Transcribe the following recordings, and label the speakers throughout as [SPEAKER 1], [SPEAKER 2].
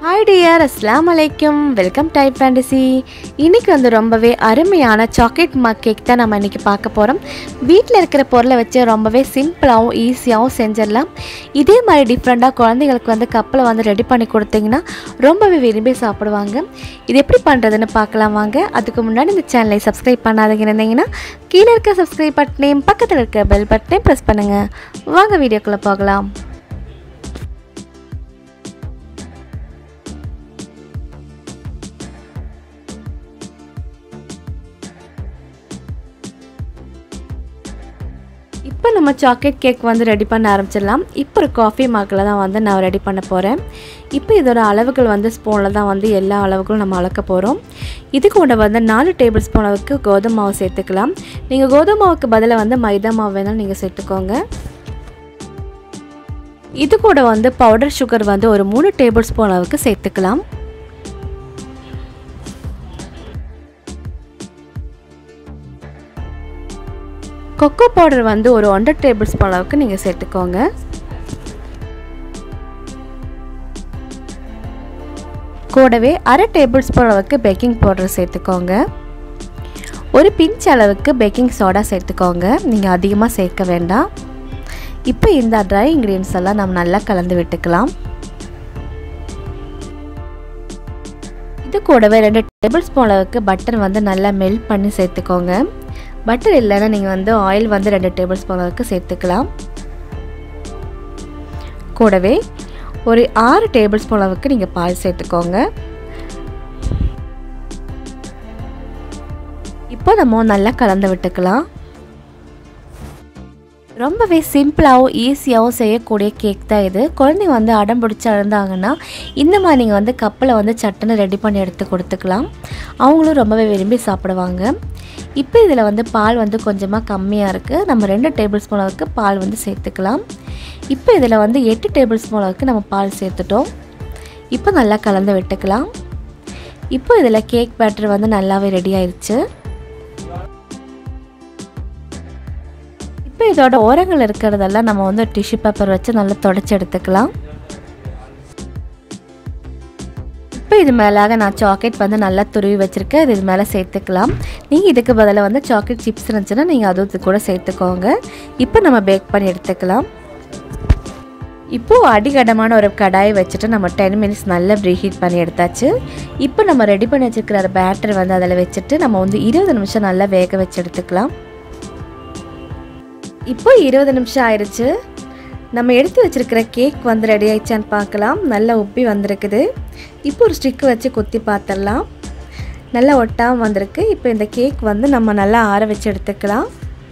[SPEAKER 1] hi dear அஸ்லாம் அலைக்கும் welcome type fantasy இன்றைக்கி வந்து ரொம்பவே அருமையான சாக்லேட் மக் கேக் தான் நம்ம இன்றைக்கி பார்க்க போகிறோம் வீட்டில் இருக்கிற பொருளை வச்சு ரொம்பவே சிம்பிளாகவும் ஈஸியாகவும் செஞ்சிடலாம் இதே மாதிரி டிஃப்ரெண்ட்டாக குழந்தைங்களுக்கு வந்து கப்பில் வந்து ரெடி பண்ணி கொடுத்தீங்கன்னா ரொம்பவே விரும்பி சாப்பிடுவாங்க இது எப்படி பண்ணுறதுன்னு பார்க்கலாம் வாங்க அதுக்கு முன்னாடி இந்த சேனலை சப்ஸ்கிரைப் பண்ணாதீங்க இருந்தீங்கன்னா கீழே இருக்க சப்ஸ்கிரைப் பட்டனையும் பக்கத்தில் இருக்க பெல் பட்டனையும் ப்ரெஸ் பண்ணுங்கள் வாங்க வீடியோக்குள்ளே போகலாம் இப்போ நம்ம சாக்லேட் கேக் வந்து ரெடி பண்ண ஆரம்பிச்சிடலாம் இப்போ ஒரு காஃபி மாக்கில் தான் வந்து நான் ரெடி பண்ண போகிறேன் இப்போ இதோட அளவுகள் வந்து ஸ்பூனில் தான் வந்து எல்லா அளவுகளும் நம்ம அளக்க போகிறோம் இது கூட வந்து நாலு டேபிள் ஸ்பூன் அளவுக்கு கோதுமை மாவு சேர்த்துக்கலாம் நீங்கள் கோதுமை மாவுக்கு பதிலாக வந்து மைதா மாவு வேணாலும் நீங்கள் சேர்த்துக்கோங்க இது கூட வந்து பவுடர் சுகர் வந்து ஒரு மூணு டேபிள் ஸ்பூன் அளவுக்கு சேர்த்துக்கலாம் கொக்கோ பவுடர் வந்து ஒரு ஒன்றரை டேபிள் ஸ்பூன் அளவுக்கு நீங்கள் சேர்த்துக்கோங்க கூடவே அரை டேபிள் ஸ்பூன் அளவுக்கு பேக்கிங் பவுடர் சேர்த்துக்கோங்க ஒரு பிஞ்ச் அளவுக்கு பேக்கிங் சோடா சேர்த்துக்கோங்க நீங்கள் அதிகமாக சேர்க்க வேண்டாம் இப்போ இந்த ட்ரை இன்க்ரீடியன்ஸ் எல்லாம் நம்ம நல்லா கலந்து விட்டுக்கலாம் இது கூடவே ரெண்டு டேபிள் ஸ்பூன் அளவுக்கு பட்டர் வந்து நல்லா மெல்ட் பண்ணி சேர்த்துக்கோங்க பட்டர் இல்லைன்னா நீங்கள் வந்து ஆயில் வந்து ரெண்டு டேபிள் ஸ்பூன் அளவுக்கு சேர்த்துக்கலாம் கூடவே ஒரு ஆறு டேபிள் ஸ்பூன் அளவுக்கு நீங்கள் பால் சேர்த்துக்கோங்க இப்போ நம்ம நல்லா கலந்து விட்டுக்கலாம் ரொம்பவே சிம்பிளாகவும் ஈஸியாகவும் செய்யக்கூடிய கேக் தான் இது குழந்தைங்க வந்து அடம் பிடிச்சி அழுந்தாங்கன்னா இந்த மாதிரி நீங்கள் வந்து கப்பில் வந்து சட்டுன்னு ரெடி பண்ணி எடுத்து கொடுத்துக்கலாம் அவங்களும் ரொம்பவே விரும்பி சாப்பிடுவாங்க இப்போ இதில் வந்து பால் வந்து கொஞ்சமாக கம்மியாக இருக்குது நம்ம ரெண்டு டேபிள் ஸ்பூன் அளவுக்கு பால் வந்து சேர்த்துக்கலாம் இப்போ இதில் வந்து எட்டு டேபிள் ஸ்பூன் அளவுக்கு நம்ம பால் சேர்த்துட்டோம் இப்போ நல்லா கலந்து விட்டுக்கலாம் இப்போ இதில் கேக் பேட்டர் வந்து நல்லாவே ரெடி ஆயிடுச்சு இப்போ இதோட ஓரங்கள் இருக்கிறதெல்லாம் நம்ம வந்து டிஷ்யூ பேப்பர் வச்சு நல்லா தொடச்சி எடுத்துக்கலாம் இப்போ இது மேலாக நான் சாக்லேட் வந்து நல்லா துருவி வச்சுருக்கேன் இது இது மேலே சேர்த்துக்கலாம் நீங்கள் இதுக்கு பதிலாக வந்து சாக்லேட் சிப்ஸ் இருந்துச்சுன்னா நீங்கள் அதுவும் இது கூட சேர்த்துக்கோங்க இப்போ நம்ம பேக் பண்ணி எடுத்துக்கலாம் இப்போது அடிகடமான ஒரு கடாயை வச்சுட்டு நம்ம டென் மினிட்ஸ் நல்லா ப்ரீஹீட் பண்ணி எடுத்தாச்சு இப்போ நம்ம ரெடி பண்ணி வச்சுருக்கிற பேட்டர் வந்து அதில் வச்சுட்டு நம்ம வந்து இருபது நிமிஷம் நல்லா வேக வச்சு எடுத்துக்கலாம் இப்போ இருபது நிமிஷம் ஆயிடுச்சு நம்ம எடுத்து வச்சுருக்கிற கேக் வந்து ரெடி ஆயிடுச்சான்னு பார்க்கலாம் நல்லா உப்பி வந்திருக்குது இப்போ ஒரு ஸ்டிக்கு வச்சு குத்தி பார்த்துடலாம் நல்லா ஒட்டாமல் வந்திருக்கு இப்போ இந்த கேக் வந்து நம்ம நல்லா ஆற வச்சு எடுத்துக்கலாம்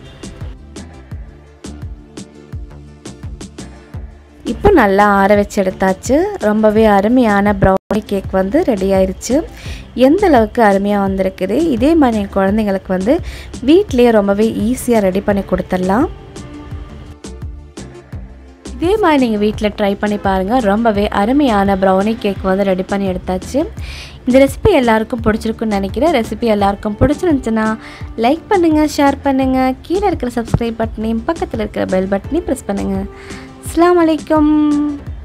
[SPEAKER 1] இப்போ நல்லா ஆற வச்சு எடுத்தாச்சு ரொம்பவே அருமையான ப்ரௌனி கேக் வந்து ரெடி ஆயிடுச்சு எந்த அளவுக்கு அருமையாக வந்திருக்குது இதே மாதிரி என் குழந்தைங்களுக்கு வந்து வீட்லேயே ரொம்பவே ஈஸியாக ரெடி பண்ணி கொடுத்துடலாம் இதே மாதிரி நீங்கள் வீட்டில் ட்ரை பண்ணி பாருங்கள் ரொம்பவே அருமையான ப்ரௌனி கேக் வந்து ரெடி பண்ணி எடுத்தாச்சு இந்த ரெசிபி எல்லாருக்கும் பிடிச்சிருக்குன்னு நினைக்கிறேன் ரெசிபி எல்லாருக்கும் பிடிச்சிருந்துச்சுன்னா லைக் பண்ணுங்கள் ஷேர் பண்ணுங்கள் கீழே இருக்கிற சப்ஸ்கிரைப் பட்டனையும் பக்கத்தில் இருக்கிற பெல் பட்டனையும் ப்ரெஸ் பண்ணுங்கள் அஸ்லாம் வலைக்கம்